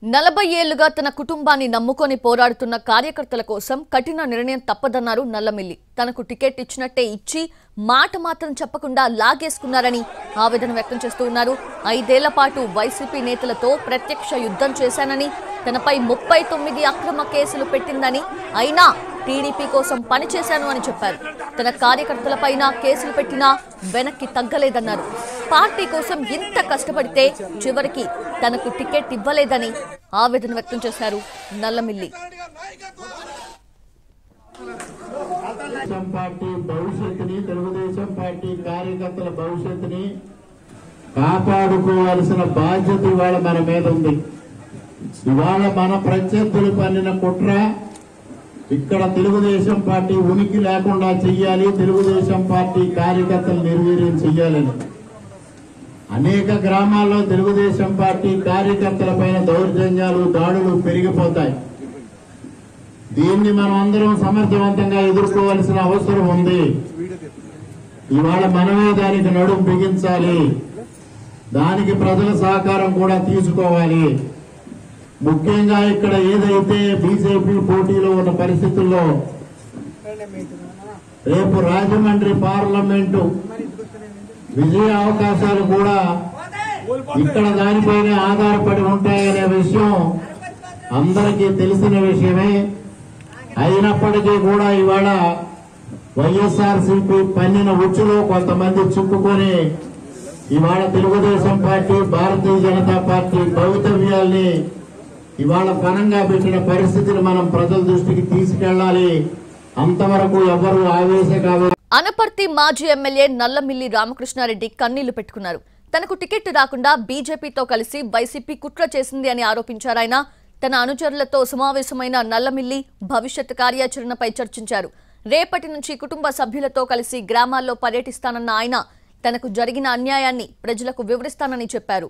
నలభై ఏళ్లుగా తన కుటుంబాన్ని నమ్ముకొని పోరాడుతున్న కార్యకర్తల కోసం కఠిన నిర్ణయం తప్పదన్నారు నల్లమిల్లి తనకు టికెట్ ఇచ్చినట్టే ఇచ్చి మాట మాత్రం చెప్పకుండా లాగేసుకున్నారని ఆవేదన వ్యక్తం చేస్తూ ఉన్నారు ఐదేళ్ల పాటు వైసీపీ నేతలతో ప్రత్యక్ష యుద్ధం చేశానని తనపై ముప్పై తొమ్మిది అక్రమ కేసులు పెట్టిందని అయినా టీడీపీ కోసం పనిచేశాను అని చెప్పారు తన కార్యకర్తలపైన కేసులు పెట్టినా వెనక్కి తగ్గలేదన్నారు పార్టీ కోసం ఇంత కష్టపడితే చివరికి తనకు టికెట్ ఇవ్వలేదని ఆవేదన వ్యక్తం చేశారు నల్లమిల్లి తెలుగుదేశం పార్టీ భవిష్యత్తుని తెలుగుదేశం పార్టీ కార్యకర్తల భవిష్యత్తుని కాపాడుకోవాల్సిన బాధ్యత ఇవాళ మన మీద ఉంది ఇవాళ మన ప్రత్యర్థులు పన్నిన కుట్ర ఇక్కడ తెలుగుదేశం పార్టీ ఉనికి లేకుండా చెయ్యాలి తెలుగుదేశం పార్టీ కార్యకర్తలు నిర్వీర్యం చెయ్యాలని అనేక గ్రామాల్లో తెలుగుదేశం పార్టీ కార్యకర్తల పైన దౌర్జన్యాలు దాడులు పెరిగిపోతాయి దీన్ని మనం అందరం సమర్థవంతంగా ఎదుర్కోవాల్సిన అవసరం ఉంది ఇవాళ మనమే దానికి నడుం బిగించాలి దానికి ప్రజల సహకారం కూడా తీసుకోవాలి ముఖ్యంగా ఇక్కడ ఏదైతే బీజేపీ పోటీలో ఉన్న పరిస్థితుల్లో రేపు రాజమండ్రి పార్లమెంటు విజయ అవకాశాలు కూడా ఇక్కడ దానిపైన ఆధారపడి ఉంటాయనే విషయం అందరికీ తెలిసిన విషయమే అయినప్పటికీ కూడా ఇవాళ వైఎస్ఆర్ సిపి పన్నిన ఉచ్చులో కొంతమంది చిక్కుకొని ఇవాళ తెలుగుదేశం పార్టీ భారతీయ జనతా పార్టీ భవితవ్యాల్ని ఇవాళ పనంగా పెట్టిన పరిస్థితిని మనం ప్రజల దృష్టికి తీసుకెళ్లాలి అంతవరకు ఎవరు ఆవేశకావే అనపర్తి మాజీ ఎమ్మెల్యే నల్లమిల్లి రామకృష్ణారెడ్డి కన్నీళ్లు పెట్టుకున్నారు తనకు టికెట్ రాకుండా బీజేపీతో కలిసి వైసీపీ కుట్ర చేసింది అని ఆరోపించారు ఆయన తన అనుచరులతో సమావేశమైన నల్లమిల్లి భవిష్యత్ కార్యాచరణపై చర్చించారు రేపటి నుంచి కుటుంబ సభ్యులతో కలిసి గ్రామాల్లో పర్యటిస్తానన్న ఆయన తనకు జరిగిన అన్యాయాన్ని ప్రజలకు వివరిస్తానని చెప్పారు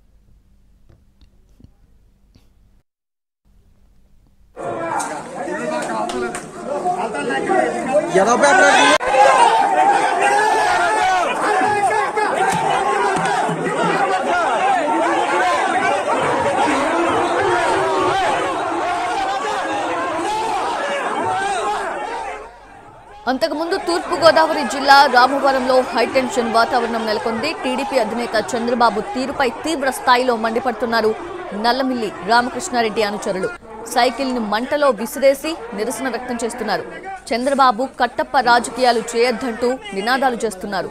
ఎదో పేపర్ అడిగి అంతకుముందు తూర్పు గోదావరి జిల్లా రామవరంలో హైటెన్షన్ వాతావరణం నెలకొంది టీడీపీ అధినేత చంద్రబాబు తీరుపై తీవ్ర స్థాయిలో మండిపడుతున్నారు నల్లమిల్లి రామకృష్ణారెడ్డి అనుచరులు సైకిల్ ను మంటలో విసిరేసి నిరసన వ్యక్తం చేస్తున్నారు చంద్రబాబు కట్టప్ప రాజకీయాలు చేయొద్దంటూ నినాదాలు చేస్తున్నారు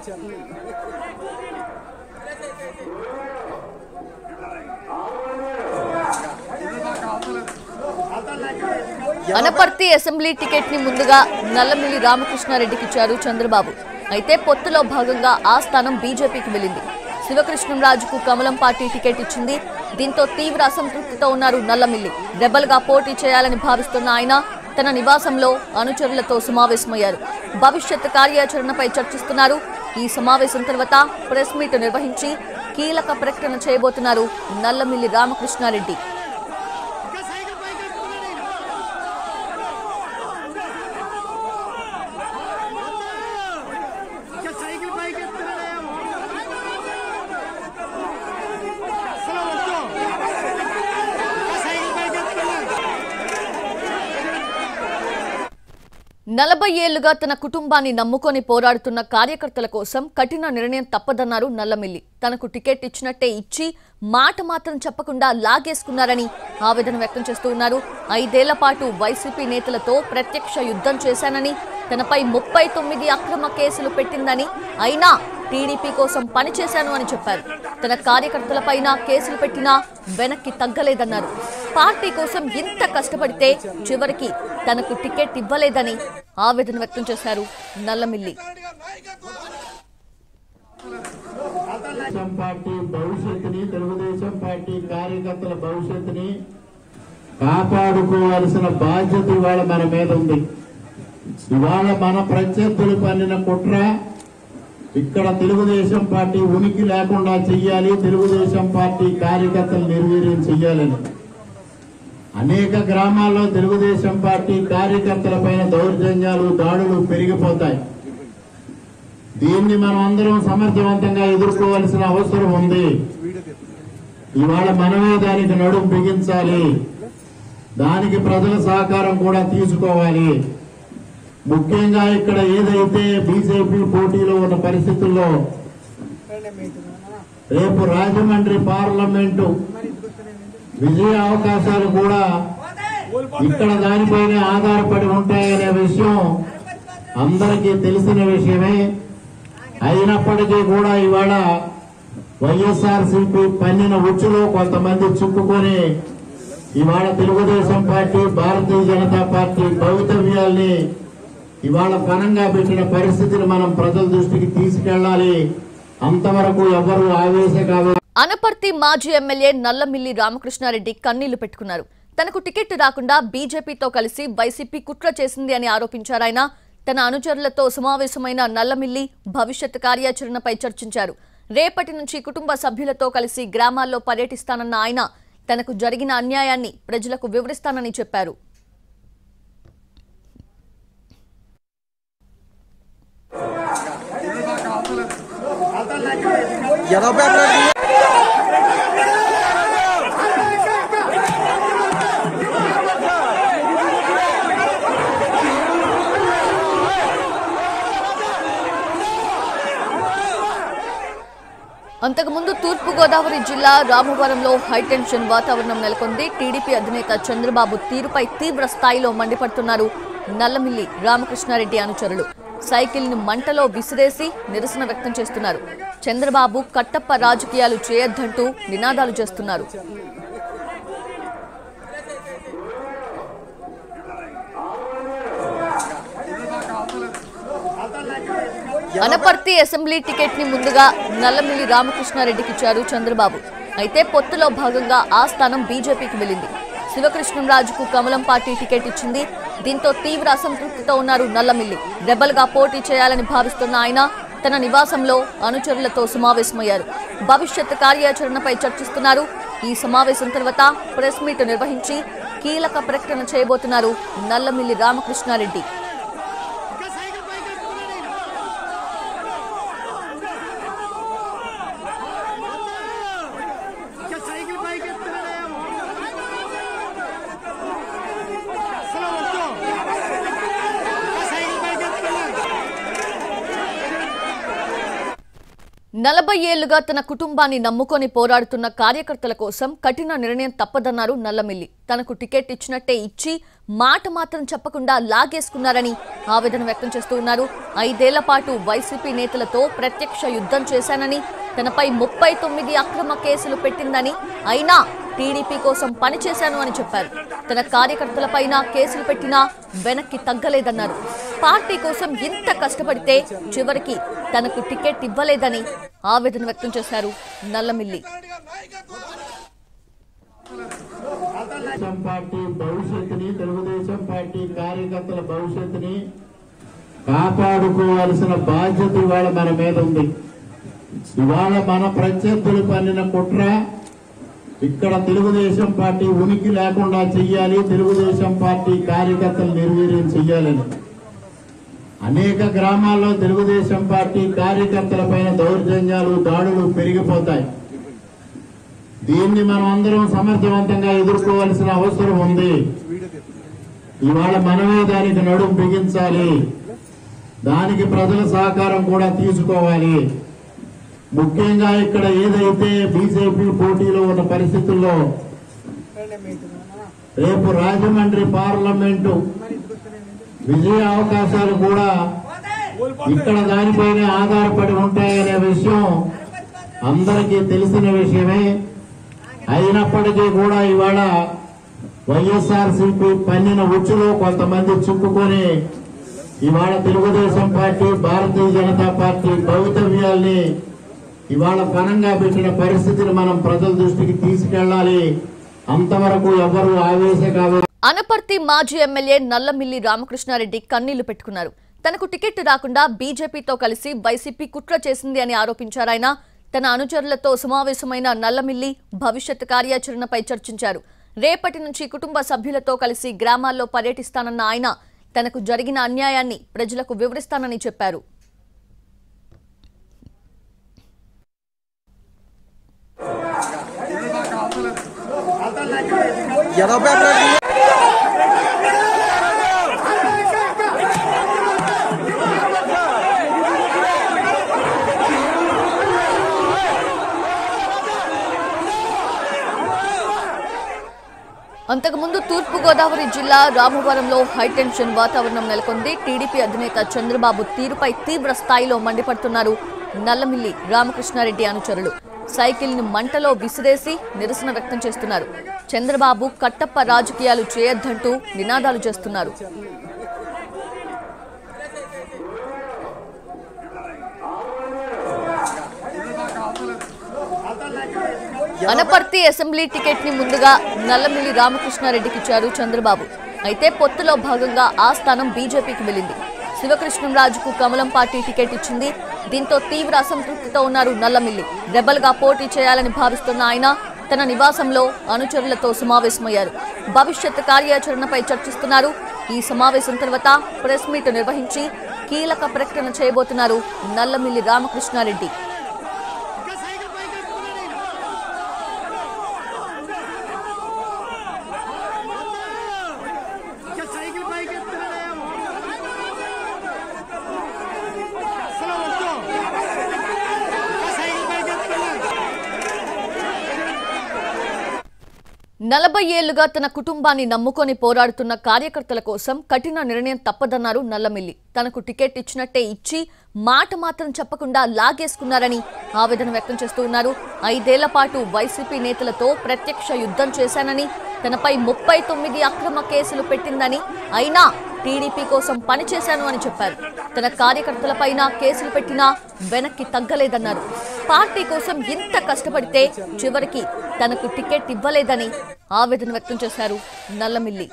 అనపర్తి అసెంబ్లీ టికెట్ ని ముందుగా నల్లమిల్లి రామకృష్ణారెడ్డికి ఇచ్చారు చంద్రబాబు అయితే పొత్తులో భాగంగా ఆ స్థానం బీజేపీకి వెళ్ళింది శివకృష్ణంరాజుకు కమలం పార్టీ టికెట్ ఇచ్చింది దీంతో తీవ్ర అసంతృప్తితో ఉన్నారు నల్లమిల్లి రెబల్ గా పోటీ చేయాలని భావిస్తున్న ఆయన తన నివాసంలో అనుచరులతో సమావేశమయ్యారు భవిష్యత్ కార్యాచరణపై చర్చిస్తున్నారు ఈ సమావేశం తర్వాత ప్రెస్ మీట్ నిర్వహించి కీలక ప్రకటన చేయబోతున్నారు నల్లమిల్లి రామకృష్ణారెడ్డి సైకిల్ పైకి ఎత్తున్నాడేమో అసలు వద్దు సైకిల్ పైకి ఎత్తున్నాడు నలభై ఏళ్లుగా తన కుటుంబాన్ని నమ్ముకొని పోరాడుతున్న కార్యకర్తల కోసం కఠిన నిర్ణయం తప్పదన్నారు నల్లమిల్లి తనకు టికెట్ ఇచ్చినట్టే ఇచ్చి మాట మాత్రం చెప్పకుండా లాగేసుకున్నారని ఆవేదన వ్యక్తం చేస్తూ ఉన్నారు ఐదేళ్ల పాటు వైసీపీ నేతలతో ప్రత్యక్ష యుద్ధం చేశానని తనపై ముప్పై తొమ్మిది అక్రమ కేసులు పెట్టిందని అయినా టీడీపీ కోసం పనిచేశాను అని చెప్పారు తన కార్యకర్తలపైన కేసులు పెట్టినా వెనక్కి తగ్గలేదన్నారు పార్టీ కోసం ఇంత కష్టపడితే చివరికి తనకు టికెట్ ఇవ్వలేదని ఆవేదన వ్యక్తం చేశారు నల్లమిల్లి తెలుగుదేశం పార్టీ భవిష్యత్తుని తెలుగుదేశం పార్టీ కార్యకర్తల భవిష్యత్తుని కాపాడుకోవాల్సిన బాధ్యత ఇవాళ మన మీద ఉంది ఇవాళ మన ప్రత్యర్థులు పన్నిన కుట్ర ఇక్కడ తెలుగుదేశం పార్టీ ఉనికి లేకుండా చెయ్యాలి తెలుగుదేశం పార్టీ కార్యకర్తలు నిర్వీర్యం చెయ్యాలని అనేక గ్రామాల్లో తెలుగుదేశం పార్టీ కార్యకర్తల పైన దౌర్జన్యాలు దాడులు పెరిగిపోతాయి దీన్ని మనం అందరం సమర్థవంతంగా ఎదుర్కోవాల్సిన అవసరం ఉంది ఇవాళ మనమే దానికి నడుం బిగించాలి దానికి ప్రజల సహకారం కూడా తీసుకోవాలి ముఖ్యంగా ఇక్కడ ఏదైతే బీజేపీ పోటీలో ఉన్న పరిస్థితుల్లో రేపు రాజమండ్రి పార్లమెంటు విజయ అవకాశాలు కూడా ఇక్కడ దానిపైనే ఆధారపడి ఉంటాయనే విషయం అందరికీ తెలిసిన విషయమే అయినప్పటికీ కూడా ఇవాళ వైఎస్ఆర్ సిపి పన్నిన ఉచ్చులో కొంతమంది చిక్కుకొని ఇవాళ తెలుగుదేశం పార్టీ భారతీయ జనతా పార్టీ భవితవ్యాల్ని ఇవాళ పనంగా పెట్టిన పరిస్థితిని మనం ప్రజల దృష్టికి తీసుకెళ్లాలి అంతవరకు ఎవరు ఆవేశకాలు అనపర్తి మాజీ ఎమ్మెల్యే నల్లమిల్లి రామకృష్ణారెడ్డి కన్నీళ్లు పెట్టుకున్నారు తనకు టికెట్ రాకుండా బీజేపీతో కలిసి వైసీపీ కుట్ర చేసింది అని ఆరోపించారాయన తన అనుచరులతో సమావేశమైన నల్లమిల్లి భవిష్యత్ కార్యాచరణపై చర్చించారు రేపటి నుంచి కుటుంబ సభ్యులతో కలిసి గ్రామాల్లో పర్యటిస్తానన్న ఆయన తనకు జరిగిన అన్యాయాన్ని ప్రజలకు వివరిస్తానని చెప్పారు ఎదో పేపర్ అంతకుముందు తూర్పు గోదావరి జిల్లా రామవరంలో హైటెన్షన్ వాతావరణం నెలకొంది టీడీపీ అధినేత చంద్రబాబు తీరుపై తీవ్ర స్థాయిలో మండిపడుతున్నారు నల్లమిల్లి రామకృష్ణారెడ్డి అనుచరులు సైకిల్ ని మంటలో విసిరేసి నిరసన వ్యక్తం చేస్తున్నారు చంద్రబాబు కట్టప్ప రాజకీయాలు చేయొద్దంటూ నినాదాలు చేస్తున్నారు అనపర్తి అసెంబ్లీ టికెట్ ని ముందుగా నల్లమిల్లి రామకృష్ణారెడ్డికి ఇచ్చారు చంద్రబాబు అయితే పొత్తులో భాగంగా ఆ స్థానం బీజేపీకి వెళ్ళింది శివకృష్ణంరాజుకు కమలం పార్టీ టికెట్ ఇచ్చింది దీంతో తీవ్ర అసంతృప్తితో ఉన్నారు నల్లమిల్లి రెబల్ గా పోటీ చేయాలని భావిస్తున్న ఆయన తన నివాసంలో అనుచరులతో సమావేశమయ్యారు భవిష్యత్ కార్యాచరణపై చర్చిస్తున్నారు ఈ సమావేశం తర్వాత ప్రెస్ మీట్ నిర్వహించి కీలక ప్రకటన చేయబోతున్నారు నల్లమిల్లి రామకృష్ణారెడ్డి ఇంకా సైకిల్ పైకి ఎత్తుతున్నాడు ఈయన. ఇంకా సైకిల్ పైకి ఎత్తున్నాడేమో. అసలు వద్దు. ఇంకా సైకిల్ పైకి ఎత్తున్నాడు. నలభై ఏళ్లుగా తన కుటుంబాన్ని నమ్ముకొని పోరాడుతున్న కార్యకర్తల కోసం కఠిన నిర్ణయం తప్పదన్నారు నల్లమిల్లి తనకు టికెట్ ఇచ్చినట్టే ఇచ్చి మాట మాత్రం చెప్పకుండా లాగేసుకున్నారని ఆవేదన వ్యక్తం చేస్తూ ఉన్నారు ఐదేళ్ల పాటు వైసీపీ నేతలతో ప్రత్యక్ష యుద్ధం చేశానని తనపై ముప్పై తొమ్మిది అక్రమ కేసులు పెట్టిందని అయినా టీడీపీ కోసం పనిచేశాను అని చెప్పారు తన కార్యకర్తలపైన కేసులు పెట్టినా వెనక్కి తగ్గలేదన్నారు పార్టీ కోసం ఇంత కష్టపడితే చివరికి తనకు టికెట్ ఇవ్వలేదని ఆవేదన వ్యక్తం చేశారు నల్లమిల్లి తెలుగుదేశం పార్టీ భవిష్యత్తుని తెలుగుదేశం పార్టీ కార్యకర్తల భవిష్యత్తుని కాపాడుకోవాల్సిన బాధ్యత ఇవాళ మన మీద ఉంది ఇవాళ మన ప్రత్యర్థులు పన్నిన కుట్ర ఇక్కడ తెలుగుదేశం పార్టీ ఉనికి లేకుండా చెయ్యాలి తెలుగుదేశం పార్టీ కార్యకర్తలు నిర్వీర్యం చెయ్యాలని అనేక గ్రామాల్లో తెలుగుదేశం పార్టీ కార్యకర్తల పైన దౌర్జన్యాలు దాడులు పెరిగిపోతాయి దీన్ని మనం అందరం సమర్థవంతంగా ఎదుర్కోవాల్సిన అవసరం ఉంది ఇవాళ మనమే దానికి నడుం బిగించాలి దానికి ప్రజల సహకారం కూడా తీసుకోవాలి ముఖ్యంగా ఇక్కడ ఏదైతే బీజేపీ పోటీలో ఉన్న పరిస్థితుల్లో రేపు రాజమండ్రి పార్లమెంటు విజయ అవకాశాలు కూడా ఇక్కడ దానిపైనే ఆధారపడి ఉంటాయనే విషయం అందరికీ తెలిసిన విషయమే అయినప్పటికీ కూడా ఇవాళ వైఎస్ఆర్ సిపి పన్నిన ఉచ్చులో కొంతమంది చిక్కుకొని ఇవాళ తెలుగుదేశం పార్టీ భారతీయ జనతా పార్టీ భవితవ్యాల్ని ఇవాళ పనంగా పెట్టిన పరిస్థితిని మనం ప్రజల దృష్టికి తీసుకెళ్లాలి అంతవరకు ఎవరు ఆవేశకాలు అనపర్తి మాజీ ఎమ్మెల్యే నల్లమిల్లి రామకృష్ణారెడ్డి కన్నీళ్లు పెట్టుకున్నారు తనకు టికెట్ రాకుండా బీజేపీతో కలిసి వైసీపీ కుట్ర చేసింది అని ఆరోపించారాయన తన అనుచరులతో సమావేశమైన నల్లమిల్లి భవిష్యత్ కార్యాచరణపై చర్చించారు రేపటి నుంచి కుటుంబ సభ్యులతో కలిసి గ్రామాల్లో పర్యటిస్తానన్న ఆయన తనకు జరిగిన అన్యాయాన్ని ప్రజలకు వివరిస్తానని చెప్పారు ఎదో ఎదో పేపర్ అంతకుముందు తూర్పు గోదావరి జిల్లా రామవరంలో హైటెన్షన్ వాతావరణం నెలకొంది టీడీపీ అధినేత చంద్రబాబు తీరుపై తీవ్ర స్థాయిలో మండిపడుతున్నారు నల్లమిల్లి రామకృష్ణారెడ్డి అనుచరులు సైకిల్ ను మంటలో విసిరేసి నిరసన వ్యక్తం చేస్తున్నారు చంద్రబాబు కట్టప్ప రాజకీయాలు చేయొద్దంటూ నినాదాలు చేస్తున్నారు అనపర్తి అసెంబ్లీ టికెట్ ని ముందుగా నల్లమిల్లి రామకృష్ణారెడ్డికి ఇచ్చారు చంద్రబాబు అయితే పొత్తులో భాగంగా ఆ స్థానం బీజేపీకి వెళ్ళింది శివకృష్ణంరాజుకు కమలం పార్టీ టికెట్ ఇచ్చింది దీంతో తీవ్ర అసంతృప్తితో ఉన్నారు నల్లమిల్లి రెబల్ గా పోటీ చేయాలని భావిస్తున్న ఆయన తన నివాసంలో అనుచరులతో సమావేశమయ్యారు భవిష్యత్ కార్యాచరణపై చర్చిస్తున్నారు ఈ సమావేశం తర్వాత ప్రెస్ మీట్ నిర్వహించి కీలక ప్రకటన చేయబోతున్నారు నల్లమిల్లి రామకృష్ణారెడ్డి ఇంకా సైకిల్ పైకి ఎత్తుకున్నాడు ఈయన. ఇంకా సైకిల్ పైకి ఎత్తున్నాడేమో అసలు వద్దు ఇంకా సైకిల్ పైకి ఎత్తున్నాడు నలభై ఏళ్లుగా తన కుటుంబాన్ని నమ్ముకొని పోరాడుతున్న కార్యకర్తల కోసం కఠిన నిర్ణయం తప్పదన్నారు నల్లమిల్లి తనకు టికెట్ ఇచ్చినట్టే ఇచ్చి మాట మాత్రం చెప్పకుండా లాగేసుకున్నారని ఆవేదన వ్యక్తం చేస్తూ ఉన్నారు ఐదేళ్ల పాటు వైసీపీ నేతలతో ప్రత్యక్ష యుద్ధం చేశానని తనపై ముప్పై తొమ్మిది అక్రమ కేసులు పెట్టిందని అయినా టీడీపీ కోసం పనిచేశాను అని చెప్పారు తన కార్యకర్తలపైన కేసులు పెట్టినా వెనక్కి తగ్గలేదన్నారు పార్టీ కోసం ఇంత కష్టపడితే చివరికి తనకు టికెట్ ఇవ్వలేదని ఆవేదన వ్యక్తం చేశారు నల్లమిల్లి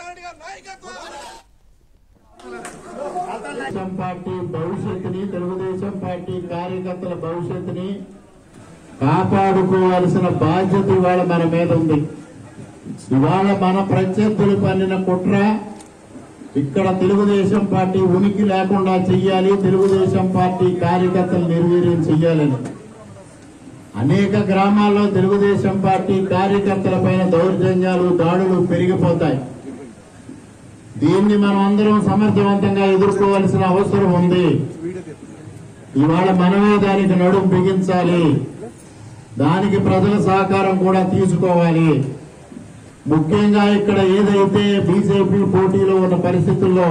తెలుగుదేశం పార్టీ భవిష్యత్తుని తెలుగుదేశం పార్టీ కార్యకర్తల భవిష్యత్తుని కాపాడుకోవాల్సిన బాధ్యత ఇవాళ మన మీద ఉంది ఇవాళ మన ప్రత్యర్థులు పన్నిన కుట్ర ఇక్కడ తెలుగుదేశం పార్టీ ఉనికి లేకుండా చెయ్యాలి తెలుగుదేశం పార్టీ కార్యకర్తలు నిర్వీర్యం చెయ్యాలని అనేక గ్రామాల్లో తెలుగుదేశం పార్టీ కార్యకర్తల పైన దౌర్జన్యాలు దాడులు పెరిగిపోతాయి దీన్ని మనం అందరం సమర్థవంతంగా ఎదుర్కోవాల్సిన అవసరం ఉంది ఇవాళ మనమే దానికి నడుం బిగించాలి దానికి ప్రజల సహకారం కూడా తీసుకోవాలి ముఖ్యంగా ఇక్కడ ఏదైతే బీజేపీ పోటీలో ఉన్న పరిస్థితుల్లో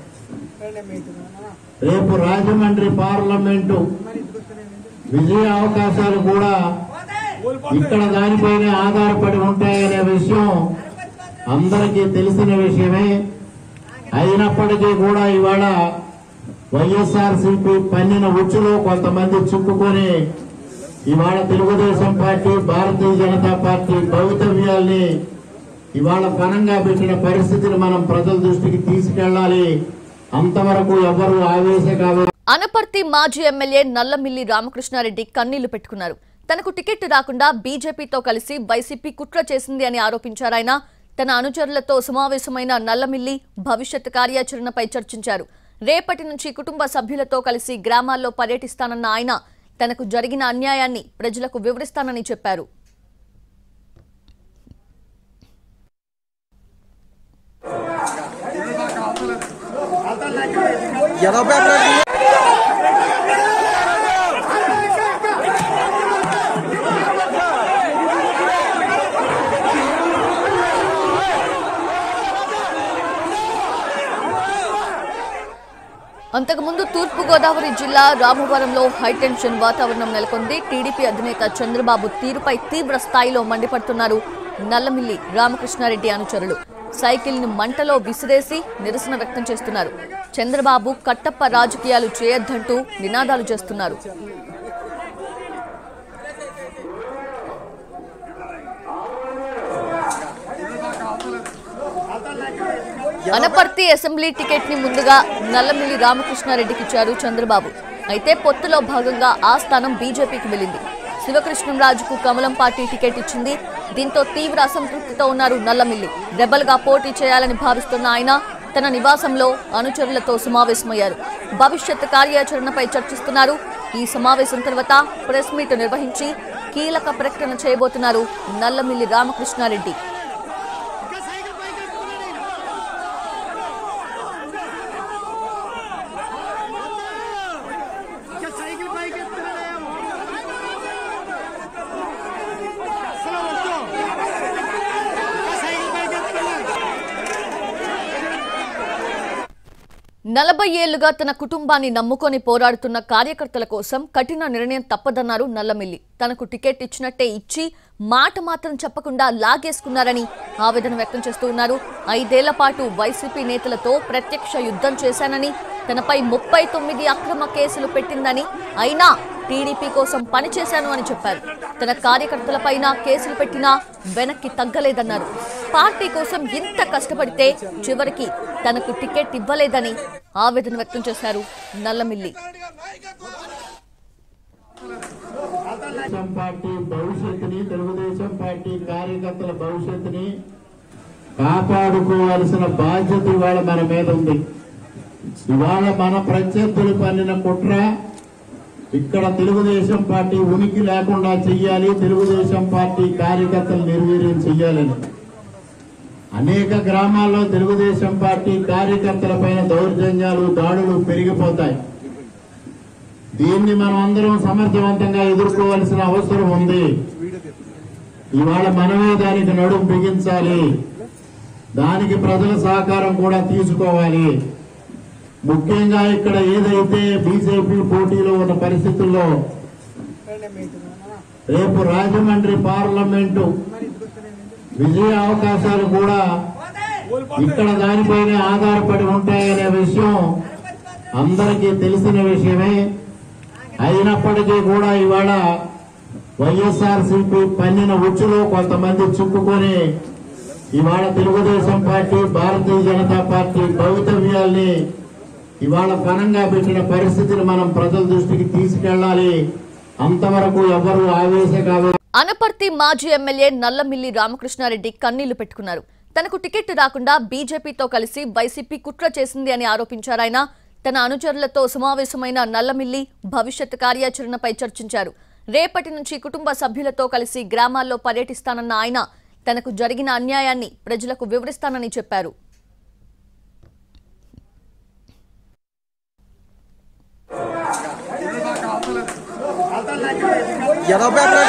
రేపు రాజమండ్రి పార్లమెంటు విజయ అవకాశాలు కూడా ఇక్కడ దానిపైనే ఆధారపడి ఉంటాయనే విషయం అందరికీ తెలిసిన విషయమే అయినప్పటికీ కూడా ఇవాళ వైఎస్ఆర్ సిపి పన్నిన ఉచ్చులో కొంతమంది చిక్కుకొని ఇవాళ తెలుగుదేశం పార్టీ భారతీయ జనతా పార్టీ భవితవ్యాల్ని ఇవాళ పనంగా పెట్టిన పరిస్థితిని మనం ప్రజల దృష్టికి తీసుకెళ్లాలి అంతవరకు ఎవరు ఆవేశకావే అనపర్తి మాజీ ఎమ్మెల్యే నల్లమిల్లి రామకృష్ణారెడ్డి కన్నీళ్లు పెట్టుకున్నారు తనకు టికెట్ రాకుండా బీజేపీతో కలిసి వైసీపీ కుట్ర చేసింది అని ఆరోపించారు ఆయన తన అనుచరులతో సమావేశమైన నల్లమిల్లి భవిష్యత్ కార్యాచరణపై చర్చించారు రేపటి నుంచి కుటుంబ సభ్యులతో కలిసి గ్రామాల్లో పర్యటిస్తానన్న ఆయన తనకు జరిగిన అన్యాయాన్ని ప్రజలకు వివరిస్తానని చెప్పారు ఎదో పేపర్ అంతకుముందు తూర్పు గోదావరి జిల్లా రామవరంలో హైటెన్షన్ వాతావరణం నెలకొంది టీడీపీ అధినేత చంద్రబాబు తీరుపై తీవ్ర స్థాయిలో మండిపడుతున్నారు నల్లమిల్లి రామకృష్ణారెడ్డి అనుచరులు సైకిల్ ను మంటలో విసిరేసి నిరసన వ్యక్తం చేస్తున్నారు చంద్రబాబు కట్టప్ప రాజకీయాలు చేయొద్దంటూ నినాదాలు చేస్తున్నారు అనపర్తి అసెంబ్లీ టికెట్ ని ముందుగా నల్లమిల్లి రామకృష్ణారెడ్డికి ఇచ్చారు చంద్రబాబు అయితే పొత్తులో భాగంగా ఆ స్థానం బీజేపీకి వెళ్ళింది శివకృష్ణంరాజుకు కమలం పార్టీ టికెట్ ఇచ్చింది దీంతో తీవ్ర అసంతృప్తితో ఉన్నారు నల్లమిల్లి రెబల్ గా పోటీ చేయాలని భావిస్తున్న ఆయన తన నివాసంలో అనుచరులతో సమావేశమయ్యారు భవిష్యత్ కార్యాచరణపై చర్చిస్తున్నారు ఈ సమావేశం తర్వాత ప్రెస్ మీట్ నిర్వహించి కీలక ప్రకటన చేయబోతున్నారు నల్లమిల్లి రామకృష్ణారెడ్డి నలభై ఏళ్లుగా తన కుటుంబాన్ని నమ్ముకొని పోరాడుతున్న కార్యకర్తల కోసం కఠిన నిర్ణయం తప్పదన్నారు నల్లమిల్లి తనకు టికెట్ ఇచ్చినట్టే ఇచ్చి మాట మాత్రం చెప్పకుండా లాగేసుకున్నారని ఆవేదన వ్యక్తం చేస్తూ ఉన్నారు ఐదేళ్ల పాటు వైసీపీ నేతలతో ప్రత్యక్ష యుద్ధం చేశానని తనపై ముప్పై తొమ్మిది అక్రమ కేసులు పెట్టిందని అయినా టీడీపీ కోసం పనిచేశాను అని చెప్పారు తన కార్యకర్తలపైన కేసులు పెట్టినా వెనక్కి తగ్గలేదన్నారు పార్టీ కోసం ఇంత కష్టపడితే చివరికి తనకు టికెట్ ఇవ్వలేదని ఆవేదన వ్యక్తం చేశారు నల్లమిల్లి తెలుగుదేశం పార్టీ భవిష్యత్తుని తెలుగుదేశం పార్టీ కార్యకర్తల భవిష్యత్తుని కాపాడుకోవాల్సిన బాధ్యత ఇవాళ మన మీద ఉంది ఇవాళ మన ప్రత్యర్థులు పన్నిన కుట్ర ఇక్కడ తెలుగుదేశం పార్టీ ఉనికి లేకుండా చెయ్యాలి తెలుగుదేశం పార్టీ కార్యకర్తలు నిర్వీర్యం చెయ్యాలని అనేక గ్రామాల్లో తెలుగుదేశం పార్టీ కార్యకర్తల పైన దౌర్జన్యాలు దాడులు పెరిగిపోతాయి దీన్ని మనం అందరం సమర్థవంతంగా ఎదుర్కోవాల్సిన అవసరం ఉంది ఇవాళ మనమే దానికి నడుం బిగించాలి దానికి ప్రజల సహకారం కూడా తీసుకోవాలి ముఖ్యంగా ఇక్కడ ఏదైతే బీజేపీ పోటీలో ఉన్న పరిస్థితుల్లో రేపు రాజమండ్రి పార్లమెంటు విజయ అవకాశాలు కూడా ఇక్కడ దానిపైనే ఆధారపడి ఉంటాయనే విషయం అందరికీ తెలిసిన విషయమే అయినప్పటికీ కూడా ఇవాళ వైఎస్ఆర్ సిపి పన్నిన ఉచ్చులో కొంతమంది చిక్కుకొని ఇవాళ తెలుగుదేశం పార్టీ భారతీయ జనతా పార్టీ భవితవ్యాల్ని ఇవాళ పనంగా పెట్టిన పరిస్థితిని మనం ప్రజల దృష్టికి తీసుకెళ్లాలి అంతవరకు ఎవరు ఆవేశకాలు అనపర్తి మాజీ ఎమ్మెల్యే నల్లమిల్లి రామకృష్ణారెడ్డి కన్నీళ్లు పెట్టుకున్నారు తనకు టికెట్ రాకుండా బీజేపీతో కలిసి వైసీపీ కుట్ర చేసింది అని ఆరోపించారు ఆయన తన అనుచరులతో సమావేశమైన నల్లమిల్లి భవిష్యత్ కార్యాచరణపై చర్చించారు రేపటి నుంచి కుటుంబ సభ్యులతో కలిసి గ్రామాల్లో పర్యటిస్తానన్న ఆయన తనకు జరిగిన అన్యాయాన్ని ప్రజలకు వివరిస్తానని చెప్పారు ఎదో పేపర్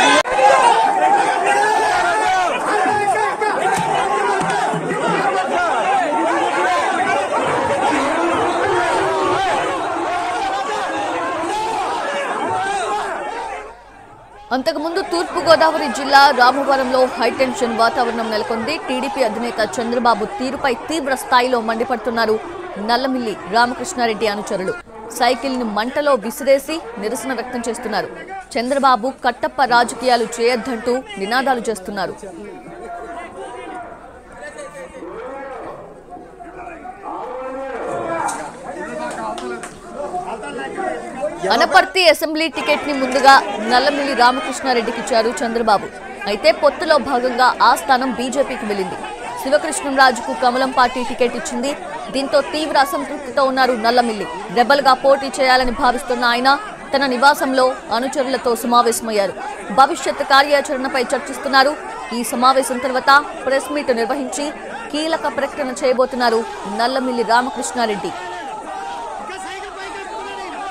అంతకుముందు తూర్పు గోదావరి జిల్లా రామవరంలో హైటెన్షన్ వాతావరణం నెలకొంది టీడీపీ అధినేత చంద్రబాబు తీరుపై తీవ్ర స్థాయిలో మండిపడుతున్నారు నల్లమిల్లి రామకృష్ణారెడ్డి అనుచరులు సైకిల్ ని మంటలో విసిరేసి నిరసన వ్యక్తం చేస్తున్నారు చంద్రబాబు కట్టప్ప రాజకీయాలు చేయొద్దంటూ నినాదాలు చేస్తున్నారు అనపర్తి అసెంబ్లీ టికెట్ ని ముందుగా నల్లమిల్లి రామకృష్ణారెడ్డికి ఇచ్చారు చంద్రబాబు అయితే పొత్తులో భాగంగా ఆ స్థానం బీజేపీకి వెళ్ళింది శివకృష్ణంరాజుకు కమలం పార్టీ టికెట్ ఇచ్చింది దీంతో తీవ్ర అసంతృప్తితో ఉన్నారు నల్లమిల్లి రెబల్ గా పోటీ చేయాలని భావిస్తున్న ఆయన తన నివాసంలో అనుచరులతో సమావేశమయ్యారు భవిష్యత్ కార్యాచరణపై చర్చిస్తున్నారు ఈ సమావేశం తర్వాత ప్రెస్ మీట్ నిర్వహించి కీలక ప్రకటన చేయబోతున్నారు నల్లమిల్లి రామకృష్ణారెడ్డి ఇంకా సైకిల్ పైకి ఎత్తుకున్నాడు ఈయన.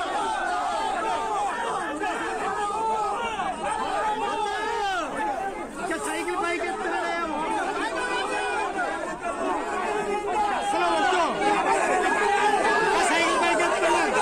ఇంకా సైకిల్ పైకి ఎత్తుకున్నాడేమో. అసలు వద్దు. ఇంకా సైకిల్ పైకి ఎత్తుకున్నాడు.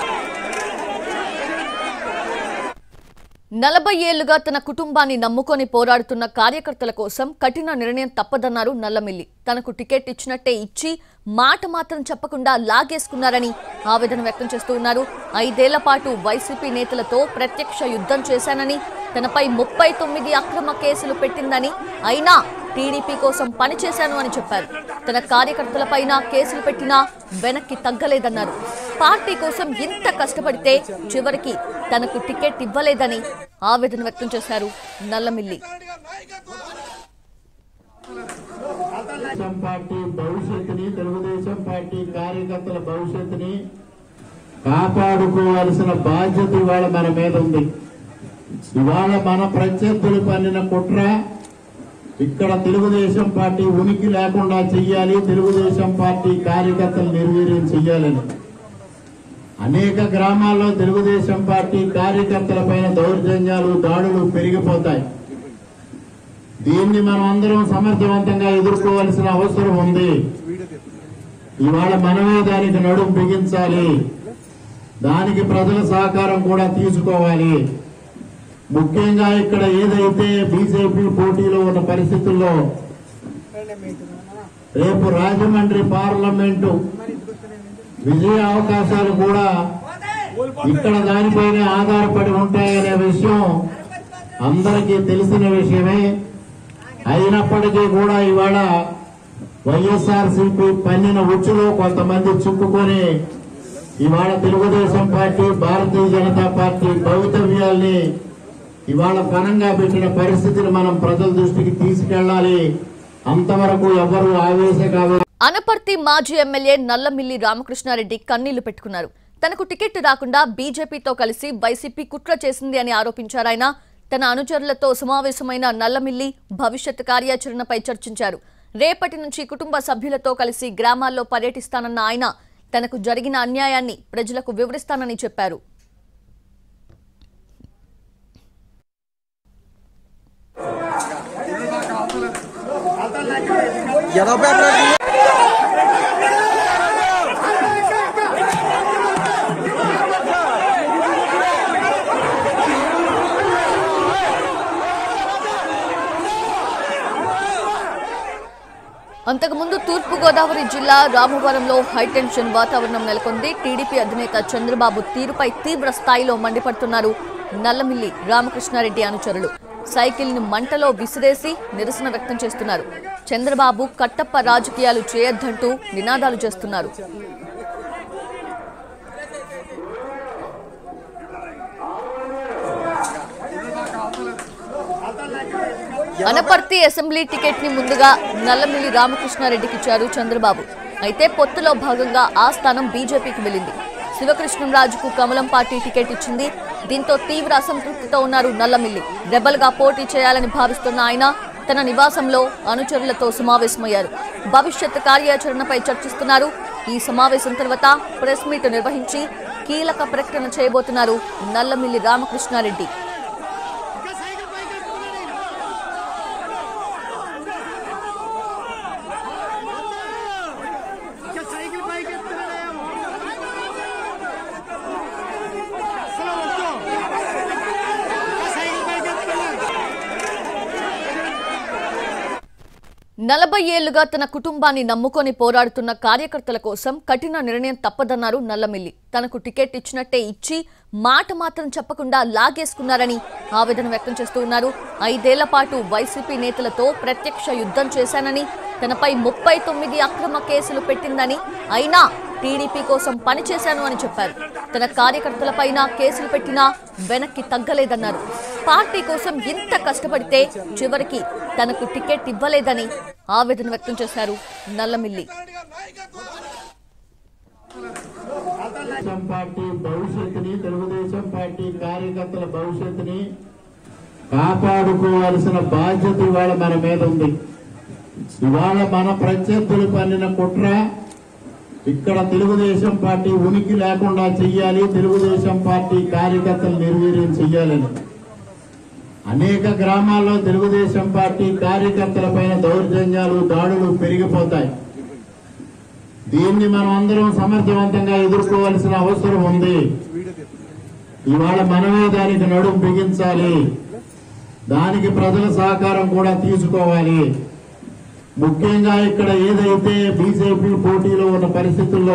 నలభై ఏళ్లుగా తన కుటుంబాన్ని నమ్ముకొని పోరాడుతున్న కార్యకర్తల కోసం కఠిన నిర్ణయం తప్పదన్నారు నల్లమిల్లి తనకు టికెట్ ఇచ్చినట్టే ఇచ్చి మాట మాత్రం చెప్పకుండా లాగేసుకున్నారని ఆవేదన వ్యక్తం చేస్తూ ఉన్నారు ఐదేళ్ల పాటు వైసీపీ నేతలతో ప్రత్యక్ష యుద్ధం చేశానని తనపై ముప్పై తొమ్మిది అక్రమ కేసులు పెట్టిందని అయినా టీడీపీ కోసం పనిచేశాను అని చెప్పారు తన కార్యకర్తలపైన కేసులు పెట్టినా వెనక్కి తగ్గలేదన్నారు పార్టీ కోసం ఇంత కష్టపడితే చివరికి తనకు టికెట్ ఇవ్వలేదని ఆవేదన వ్యక్తం చేశారు నల్లమిల్లి తెలుగుదేశం పార్టీ భవిష్యత్తుని తెలుగుదేశం పార్టీ కార్యకర్తల భవిష్యత్తుని కాపాడుకోవాల్సిన బాధ్యత ఇవాళ మన మీద ఉంది ఇవాళ మన ప్రత్యర్థులు పన్నిన కుట్ర ఇక్కడ తెలుగుదేశం పార్టీ ఉనికి లేకుండా చెయ్యాలి తెలుగుదేశం పార్టీ కార్యకర్తలు నిర్వీర్యం చెయ్యాలని అనేక గ్రామాల్లో తెలుగుదేశం పార్టీ కార్యకర్తల పైన దౌర్జన్యాలు దాడులు పెరిగిపోతాయి దీన్ని మనం అందరం సమర్థవంతంగా ఎదుర్కోవాల్సిన అవసరం ఉంది ఇవాళ మనమే దానికి నడుం బిగించాలి దానికి ప్రజల సహకారం కూడా తీసుకోవాలి ముఖ్యంగా ఇక్కడ ఏదైతే బీజేపీ పోటీలో ఉన్న పరిస్థితుల్లో రేపు రాజమండ్రి పార్లమెంటు విజయ అవకాశాలు కూడా ఇక్కడ దానిపైనే ఆధారపడి ఉంటాయనే విషయం అందరికీ తెలిసిన విషయమే అయినప్పటికీ కూడా ఇవాళ వైఎస్ఆర్సీపీ పన్నిన ఉచ్చులో కొంతమంది చిక్కుకొని ఇవాళ తెలుగుదేశం పార్టీ భారతీయ జనతా పార్టీ భవితవ్యాల్ని ఇవాళ పనంగా పెట్టిన పరిస్థితిని మనం ప్రజల దృష్టికి తీసుకెళ్లాలి అంతవరకు ఎవరు ఆవేశకావే అనపర్తి మాజీ ఎమ్మెల్యే నల్లమిల్లి రామకృష్ణారెడ్డి కన్నీళ్లు పెట్టుకున్నారు తనకు టికెట్ రాకుండా బీజేపీతో కలిసి వైసీపీ కుట్ర చేసింది అని ఆరోపించారాయన తన అనుచరులతో సమావేశమైన నల్లమిల్లి భవిష్యత్ కార్యాచరణపై చర్చించారు రేపటి నుంచి కుటుంబ సభ్యులతో కలిసి గ్రామాల్లో పర్యటిస్తానన్న ఆయన తనకు జరిగిన అన్యాయాన్ని ప్రజలకు వివరిస్తానని చెప్పారు ఎదో పేపర్ అంతకుముందు తూర్పు గోదావరి జిల్లా రామవరంలో హైటెన్షన్ వాతావరణం నెలకొంది టీడీపీ అధినేత చంద్రబాబు తీరుపై తీవ్ర స్థాయిలో మండిపడుతున్నారు నల్లమిల్లి రామకృష్ణారెడ్డి అనుచరులు సైకిల్ ను మంటలో విసిరేసి నిరసన వ్యక్తం చేస్తున్నారు చంద్రబాబు కట్టప్ప రాజకీయాలు చేయొద్దంటూ నినాదాలు చేస్తున్నారు అనపర్తి అసెంబ్లీ టికెట్ ని ముందుగా నల్లమిల్లి రామకృష్ణారెడ్డికి ఇచ్చారు చంద్రబాబు అయితే పొత్తులో భాగంగా ఆ స్థానం బీజేపీకి వెళ్ళింది శివకృష్ణంరాజుకు కమలం పార్టీ టికెట్ ఇచ్చింది దీంతో తీవ్ర అసంతృప్తితో ఉన్నారు నల్లమిల్లి రెబల్ గా పోటీ చేయాలని భావిస్తున్న ఆయన తన నివాసంలో అనుచరులతో సమావేశమయ్యారు భవిష్యత్ కార్యాచరణపై చర్చిస్తున్నారు ఈ సమావేశం తర్వాత ప్రెస్ మీట్ నిర్వహించి కీలక ప్రకటన చేయబోతున్నారు నల్లమిల్లి రామకృష్ణారెడ్డి ఇంకా సైకిల్ పైకి ఎత్తుకున్నాడు ఈయన. ఇంకా సైకిల్ పైకి ఎత్తున్నాడేమో అసలు వద్దు ఇంకా సైకిల్ పైకి ఎత్తున్నాడు నలభై ఏళ్లుగా తన కుటుంబాన్ని నమ్ముకొని పోరాడుతున్న కార్యకర్తల కోసం కఠిన నిర్ణయం తప్పదన్నారు నల్లమిల్లి తనకు టికెట్ ఇచ్చినట్టే ఇచ్చి మాట మాత్రం చెప్పకుండా లాగేసుకున్నారని ఆవేదన వ్యక్తం చేస్తూ ఉన్నారు ఐదేళ్ల పాటు వైసీపీ నేతలతో ప్రత్యక్ష యుద్ధం చేశానని తనపై ముప్పై తొమ్మిది అక్రమ కేసులు పెట్టిందని అయినా టీడీపీ కోసం పనిచేశాను అని చెప్పారు తన కార్యకర్తలపైన కేసులు పెట్టినా వెనక్కి తగ్గలేదన్నారు పార్టీ కోసం ఇంత కష్టపడితే చివరికి తనకు టికెట్ ఇవ్వలేదని ఆవేదన వ్యక్తం చేశారు నల్లమిల్లి తెలుగుదేశం పార్టీ భవిష్యత్తుని తెలుగుదేశం పార్టీ కార్యకర్తల భవిష్యత్తుని కాపాడుకోవాల్సిన బాధ్యత ఇవాళ మన మీద ఉంది ఇవాళ మన ప్రత్యర్థులు పన్నిన కుట్ర ఇక్కడ తెలుగుదేశం పార్టీ ఉనికి లేకుండా చెయ్యాలి తెలుగుదేశం పార్టీ కార్యకర్తలు నిర్వీర్యం చెయ్యాలని అనేక గ్రామాల్లో తెలుగుదేశం పార్టీ కార్యకర్తల పైన దౌర్జన్యాలు దాడులు పెరిగిపోతాయి దీన్ని మనం అందరం సమర్థవంతంగా ఎదుర్కోవాల్సిన అవసరం ఉంది ఇవాళ మనమే దానికి నడుం బిగించాలి దానికి ప్రజల సహకారం కూడా తీసుకోవాలి ముఖ్యంగా ఇక్కడ ఏదైతే బీజేపీ పోటీలో ఉన్న పరిస్థితుల్లో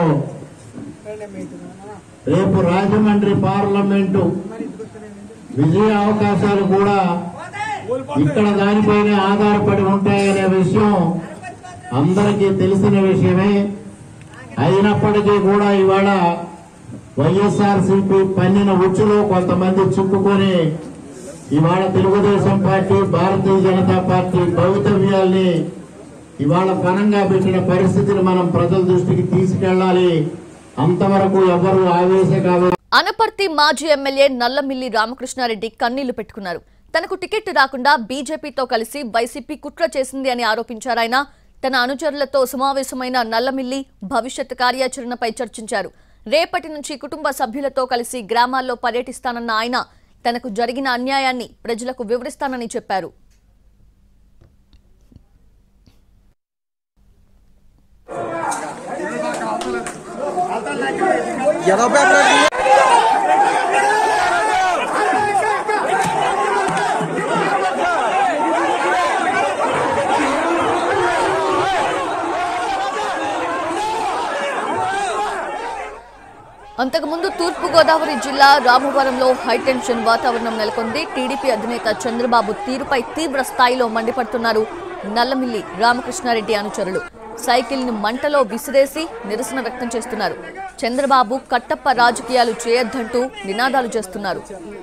రేపు రాజమండ్రి పార్లమెంటు విజయ అవకాశాలు కూడా ఇక్కడ దానిపైనే ఆధారపడి ఉంటాయనే విషయం అందరికీ తెలిసిన విషయమే అయినప్పటికీ కూడా ఇవాళ వైఎస్ఆర్సీపీ పన్నిన ఉచ్చులో కొంతమంది చిక్కుకొని ఇవాళ తెలుగుదేశం పార్టీ భారతీయ జనతా పార్టీ భవితవ్యాల్ని ఇవాళ పనంగా పెట్టిన పరిస్థితిని మనం ప్రజల దృష్టికి తీసుకెళ్లాలి అంతవరకు ఎవరు ఆవేశకావే అనపర్తి మాజీ ఎమ్మెల్యే నల్లమిల్లి రామకృష్ణారెడ్డి కన్నీళ్లు పెట్టుకున్నారు తనకు టికెట్ రాకుండా బీజేపీతో కలిసి వైసీపీ కుట్ర చేసింది అని ఆరోపించారాయన తన అనుచరులతో సమావేశమైన నల్లమిల్లి భవిష్యత్ కార్యాచరణపై చర్చించారు రేపటి నుంచి కుటుంబ సభ్యులతో కలిసి గ్రామాల్లో పర్యటిస్తానన్న ఆయన తనకు జరిగిన అన్యాయాన్ని ప్రజలకు వివరిస్తానని చెప్పారు ఎదో ఎదో పేపర్ అంతకుముందు తూర్పు గోదావరి జిల్లా రామవరంలో హైటెన్షన్ వాతావరణం నెలకొంది టీడీపీ అధినేత చంద్రబాబు తీరుపై తీవ్ర స్థాయిలో మండిపడుతున్నారు నల్లమిల్లి రామకృష్ణారెడ్డి అనుచరులు సైకిల్ ను మంటలో విసిరేసి నిరసన వ్యక్తం చేస్తున్నారు చంద్రబాబు కట్టప్ప రాజకీయాలు చేయొద్దంటూ నినాదాలు చేస్తున్నారు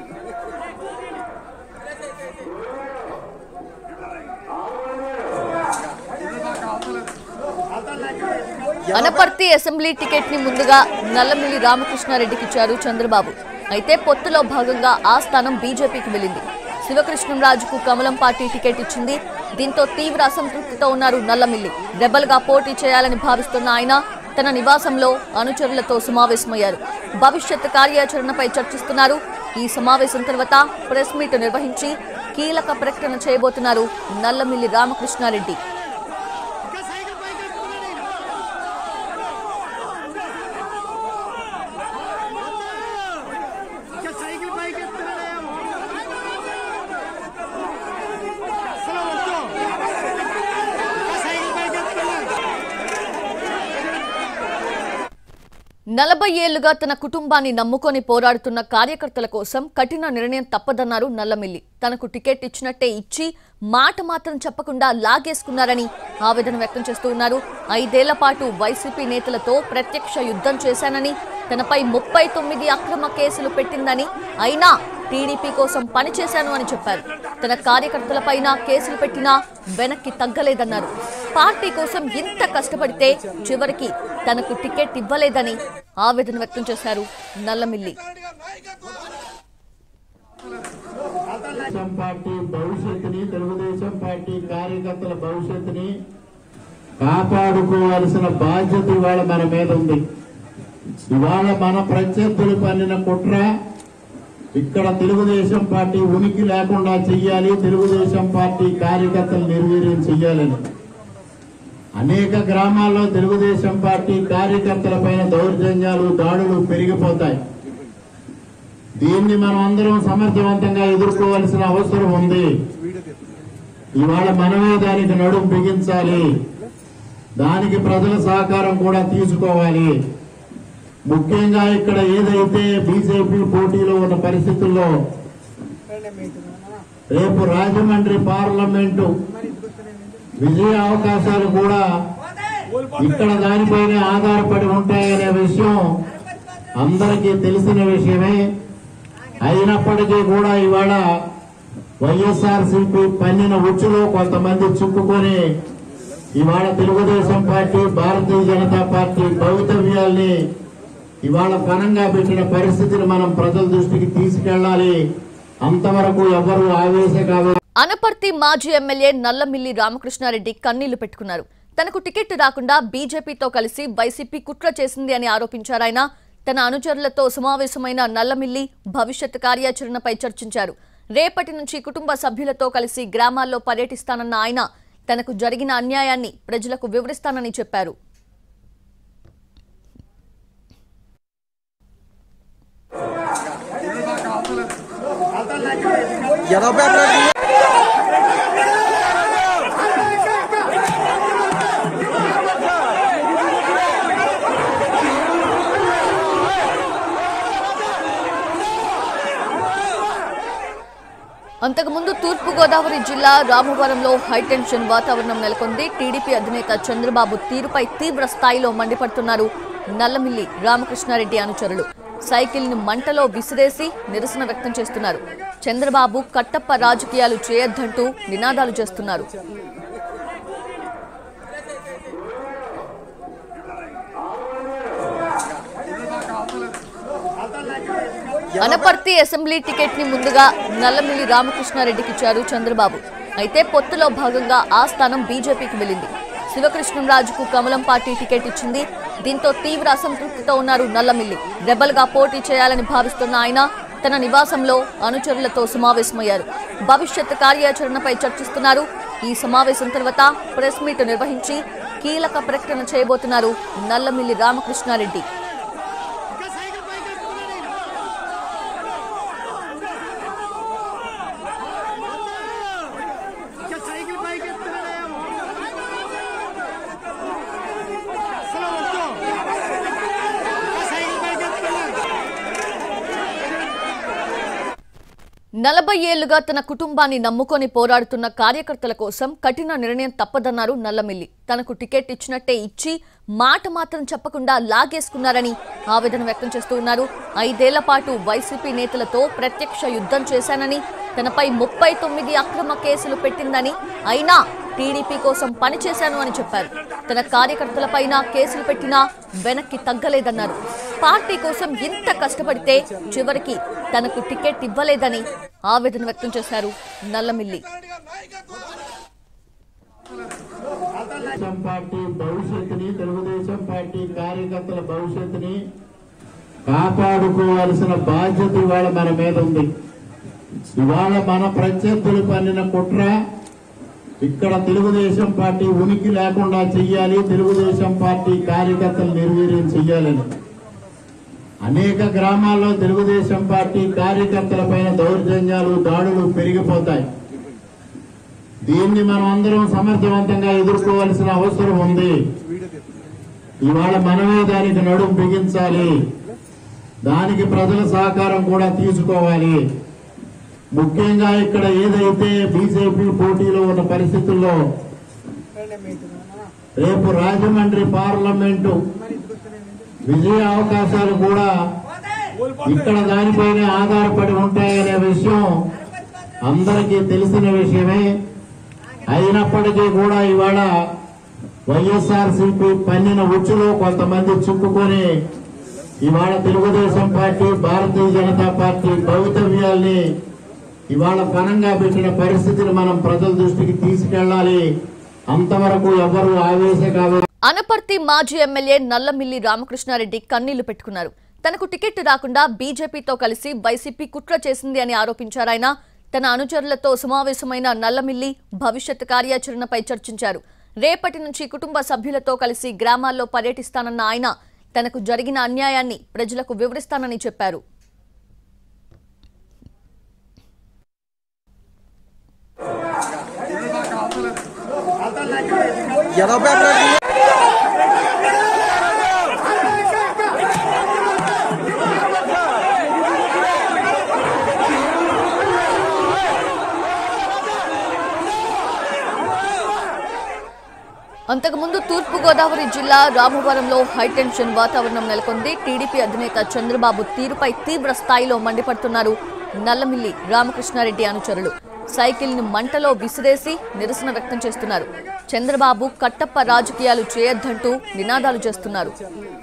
అనపర్తి అసెంబ్లీ టికెట్ ని ముందుగా నల్లమిల్లి రామకృష్ణారెడ్డికి ఇచ్చారు చంద్రబాబు అయితే పొత్తులో భాగంగా ఆ స్థానం బీజేపీకి వెళ్ళింది శివకృష్ణంరాజుకు కమలం పార్టీ టికెట్ ఇచ్చింది దీంతో తీవ్ర అసంతృప్తితో ఉన్నారు నల్లమిల్లి రెబల్ గా పోటీ చేయాలని భావిస్తున్న ఆయన తన నివాసంలో అనుచరులతో సమావేశమయ్యారు భవిష్యత్ కార్యాచరణపై చర్చిస్తున్నారు ఈ సమావేశం తర్వాత ప్రెస్ మీట్ నిర్వహించి కీలక ప్రకటన చేయబోతున్నారు నల్లమిల్లి రామకృష్ణారెడ్డి ఇంకా సైకిల్ పైకి ఎత్తుతున్నాడు ఈయన. ఇంకా సైకిల్ పైకి ఎత్తున్నాడేమో అసలు వద్దు ఇంకా సైకిల్ పైకి ఎత్తున్నాడు నలభై ఏళ్లుగా తన కుటుంబాన్ని నమ్ముకొని పోరాడుతున్న కార్యకర్తల కోసం కఠిన నిర్ణయం తప్పదన్నారు నల్లమిల్లి తనకు టికెట్ ఇచ్చినట్టే ఇచ్చి మాట మాత్రం చెప్పకుండా లాగేసుకున్నారని ఆవేదన వ్యక్తం చేస్తూ ఉన్నారు ఐదేళ్ల పాటు వైసీపీ నేతలతో ప్రత్యక్ష యుద్ధం చేశానని తనపై ముప్పై తొమ్మిది అక్రమ కేసులు పెట్టిందని అయినా టీడీపీ కోసం పనిచేశాను అని చెప్పారు తన కార్యకర్తలపైన కేసులు పెట్టినా వెనక్కి తగ్గలేదన్నారు పార్టీ కోసం ఇంత కష్టపడితే చివరికి తనకు టికెట్ ఇవ్వలేదని ఆవేదన వ్యక్తం చేశారు నల్లమిల్లి తెలుగుదేశం పార్టీ భవిష్యత్తుని తెలుగుదేశం పార్టీ కార్యకర్తల భవిష్యత్తుని కాపాడుకోవాల్సిన బాధ్యత ఇవాళ మన మీద ఉంది ఇవాళ మన ప్రత్యర్థులు పన్నిన కుట్ర ఇక్కడ తెలుగుదేశం పార్టీ ఉనికి లేకుండా చెయ్యాలి తెలుగుదేశం పార్టీ కార్యకర్తలు నిర్వీర్యం చెయ్యాలని అనేక గ్రామాల్లో తెలుగుదేశం పార్టీ కార్యకర్తల పైన దౌర్జన్యాలు దాడులు పెరిగిపోతాయి దీన్ని మనం అందరం సమర్థవంతంగా ఎదుర్కోవాల్సిన అవసరం ఉంది ఇవాళ మనమే దానికి నడుం బిగించాలి దానికి ప్రజల సహకారం కూడా తీసుకోవాలి ముఖ్యంగా ఇక్కడ ఏదైతే బీజేపీ పోటీలో ఉన్న పరిస్థితుల్లో రేపు రాజమండ్రి పార్లమెంటు విజయ అవకాశాలు కూడా ఇక్కడ దానిపైనే ఆధారపడి ఉంటాయనే విషయం అందరికీ తెలిసిన విషయమే అయినప్పటికీ కూడా ఇవాళ వైఎస్ఆర్ సిపి పన్నిన ఉచ్చులో కొంతమంది చిక్కుకొని ఇవాళ తెలుగుదేశం పార్టీ భారతీయ జనతా పార్టీ భవితవ్యాల్ని ఇవాళ పనంగా పెట్టిన పరిస్థితిని మనం ప్రజల దృష్టికి తీసుకెళ్లాలి అంతవరకు ఎవరు ఆవేశకావే అనపర్తి మాజీ ఎమ్మెల్యే నల్లమిల్లి రామకృష్ణారెడ్డి కన్నీళ్లు పెట్టుకున్నారు తనకు టికెట్ రాకుండా బీజేపీతో కలిసి వైసీపీ కుట్ర చేసింది అని ఆరోపించారు ఆయన తన అనుచరులతో సమావేశమైన నల్లమిల్లి భవిష్యత్ కార్యాచరణపై చర్చించారు రేపటి నుంచి కుటుంబ సభ్యులతో కలిసి గ్రామాల్లో పర్యటిస్తానన్న ఆయన తనకు జరిగిన అన్యాయాన్ని ప్రజలకు వివరిస్తానని చెప్పారు ఎదో పేపర్ అంతకుముందు తూర్పు గోదావరి జిల్లా రామవరంలో హైటెన్షన్ వాతావరణం నెలకొంది టీడీపీ అధినేత చంద్రబాబు తీరుపై తీవ్ర స్థాయిలో మండిపడుతున్నారు నల్లమిల్లి రామకృష్ణారెడ్డి అనుచరులు సైకిల్ ను మంటలో విసిరేసి నిరసన వ్యక్తం చేస్తున్నారు చంద్రబాబు కట్టప్ప రాజకీయాలు చేయొద్దంటూ నినాదాలు చేస్తున్నారు అనపర్తి అసెంబ్లీ టికెట్ ని ముందుగా నల్లమిల్లి రామకృష్ణారెడ్డికి ఇచ్చారు చంద్రబాబు అయితే పొత్తులో భాగంగా ఆ స్థానం బీజేపీకి వెళ్ళింది శివకృష్ణంరాజుకు కమలం పార్టీ టికెట్ ఇచ్చింది దీంతో తీవ్ర అసంతృప్తితో ఉన్నారు నల్లమిల్లి రెబల్ గా పోటీ చేయాలని భావిస్తున్న ఆయన తన నివాసంలో అనుచరులతో సమావేశమయ్యారు భవిష్యత్ కార్యాచరణపై చర్చిస్తున్నారు ఈ సమావేశం తర్వాత ప్రెస్ మీట్ నిర్వహించి కీలక ప్రకటన చేయబోతున్నారు నల్లమిల్లి రామకృష్ణారెడ్డి ఇంకా సైకిల్ నలభై ఏళ్లుగా తన కుటుంబాన్ని నమ్ముకొని పోరాడుతున్న కార్యకర్తల కోసం కఠిన నిర్ణయం తప్పదన్నారు నల్లమిల్లి తనకు టికెట్ ఇచ్చినట్టే ఇచ్చి మాట మాత్రం చెప్పకుండా లాగేసుకున్నారని ఆవేదన వ్యక్తం చేస్తూ ఉన్నారు ఐదేళ్ల పాటు వైసీపీ నేతలతో ప్రత్యక్ష యుద్ధం చేశానని తనపై ముప్పై తొమ్మిది అక్రమ కేసులు పెట్టిందని అయినా టీడీపీ కోసం పనిచేశాను అని చెప్పారు తన కార్యకర్తలపైన కేసులు పెట్టినా వెనక్కి తగ్గలేదన్నారు పార్టీ కోసం ఇంత కష్టపడితే చివరికి తనకు టికెట్ ఇవ్వలేదని ఆవేదన వ్యక్తం చేశారు నల్లమిల్లి తెలుగుదేశం పార్టీ భవిష్యత్తుని తెలుగుదేశం పార్టీ కార్యకర్తల భవిష్యత్తుని కాపాడుకోవాల్సిన బాధ్యత ఇవాళ మన మీద ఉంది ఇవాళ మన ప్రత్యర్థులు పన్నిన కుట్ర ఇక్కడ తెలుగుదేశం పార్టీ ఉనికి లేకుండా చెయ్యాలి తెలుగుదేశం పార్టీ కార్యకర్తలు నిర్వీర్యం చెయ్యాలని అనేక గ్రామాల్లో తెలుగుదేశం పార్టీ కార్యకర్తల పైన దౌర్జన్యాలు దాడులు పెరిగిపోతాయి దీన్ని మనం అందరం సమర్థవంతంగా ఎదుర్కోవాల్సిన అవసరం ఉంది ఇవాళ మనమే దానికి నడుం బిగించాలి దానికి ప్రజల సహకారం కూడా తీసుకోవాలి ముఖ్యంగా ఇక్కడ ఏదైతే బీజేపీ పోటీలో ఉన్న పరిస్థితుల్లో రేపు రాజమండ్రి పార్లమెంటు విజయ అవకాశాలు కూడా ఇక్కడ దానిపైన ఆధారపడి ఉంటాయనే విషయం అందరికీ తెలిసిన విషయమే అయినప్పటికీ కూడా ఇవాళ వైఎస్ఆర్ సిపి పన్నిన ఉచ్చులో కొంతమంది చిక్కుకొని ఇవాళ తెలుగుదేశం పార్టీ భారతీయ జనతా పార్టీ భవితవ్యాల్ని ఇవాళ పనంగా పెట్టిన పరిస్థితిని మనం ప్రజల దృష్టికి తీసుకెళ్లాలి అంతవరకు ఎవరు ఆవేశకావే అనపర్తి మాజీ ఎమ్మెల్యే నల్లమిల్లి రామకృష్ణారెడ్డి కన్నీళ్లు పెట్టుకున్నారు తనకు టికెట్ రాకుండా బీజేపీతో కలిసి వైసీపీ కుట్ర చేసింది అని ఆరోపించారు ఆయన తన అనుచరులతో సమావేశమైన నల్లమిల్లి భవిష్యత్ కార్యాచరణపై చర్చించారు రేపటి నుంచి కుటుంబ సభ్యులతో కలిసి గ్రామాల్లో పర్యటిస్తానన్న ఆయన తనకు జరిగిన అన్యాయాన్ని ప్రజలకు వివరిస్తానని చెప్పారు ఎదో పేపర్ అంతకుముందు తూర్పు గోదావరి జిల్లా రామవరంలో హైటెన్షన్ వాతావరణం నెలకొంది టీడీపీ అధినేత చంద్రబాబు తీరుపై తీవ్ర స్థాయిలో మండిపడుతున్నారు నల్లమిల్లి రామకృష్ణారెడ్డి అనుచరులు సైకిల్ ను మంటలో విసిరేసి నిరసన వ్యక్తం చేస్తున్నారు చంద్రబాబు కట్టప్ప రాజకీయాలు చేయొద్దంటూ నినాదాలు చేస్తున్నారు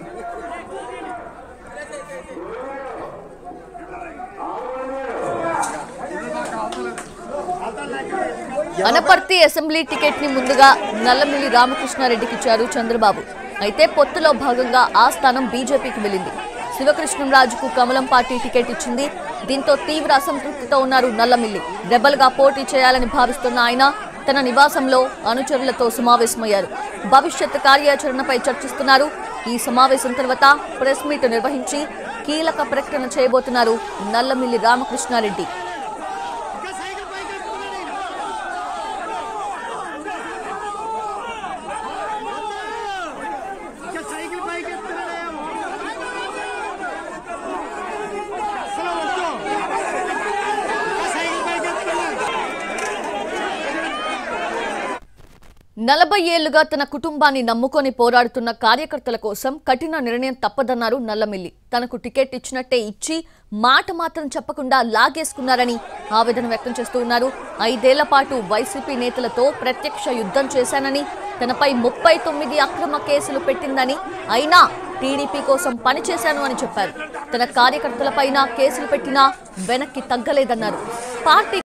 అనపర్తి అసెంబ్లీ టికెట్ ని ముందుగా నల్లమిల్లి రామకృష్ణారెడ్డికి ఇచ్చారు చంద్రబాబు అయితే పొత్తులో భాగంగా ఆ స్థానం బీజేపీకి వెళ్ళింది శివకృష్ణంరాజుకు కమలం పార్టీ టికెట్ ఇచ్చింది దీంతో తీవ్ర అసంతృప్తితో ఉన్నారు నల్లమిల్లి రెబల్ గా పోటీ చేయాలని భావిస్తున్న ఆయన తన నివాసంలో అనుచరులతో సమావేశమయ్యారు భవిష్యత్ కార్యాచరణపై చర్చిస్తున్నారు ఈ సమావేశం తర్వాత ప్రెస్ మీట్ నిర్వహించి కీలక ప్రకటన చేయబోతున్నారు నల్లమిల్లి రామకృష్ణారెడ్డి ఇంకా సైకిల్ పైకి ఎత్తుకున్నాడు ఈయన. ఇంకా సైకిల్ పైకి ఎత్తుకున్నాడేమో. అసలు వద్దు. ఇంకా సైకిల్ పైకి ఎత్తుకున్నాడు. నలభై ఏళ్లుగా తన కుటుంబాన్ని నమ్ముకొని పోరాడుతున్న కార్యకర్తల కోసం కఠిన నిర్ణయం తప్పదన్నారు నల్లమిల్లి తనకు టికెట్ ఇచ్చినట్టే ఇచ్చి మాట మాత్రం చెప్పకుండా లాగేసుకున్నారని ఆవేదన వ్యక్తం చేస్తూ ఉన్నారు ఐదేళ్ల పాటు వైసీపీ నేతలతో ప్రత్యక్ష యుద్ధం చేశానని తనపై ముప్పై తొమ్మిది అక్రమ కేసులు పెట్టిందని అయినా టీడీపీ కోసం పనిచేశాను అని చెప్పారు తన కార్యకర్తలపైన కేసులు పెట్టినా వెనక్కి తగ్గలేదన్నారు పార్టీ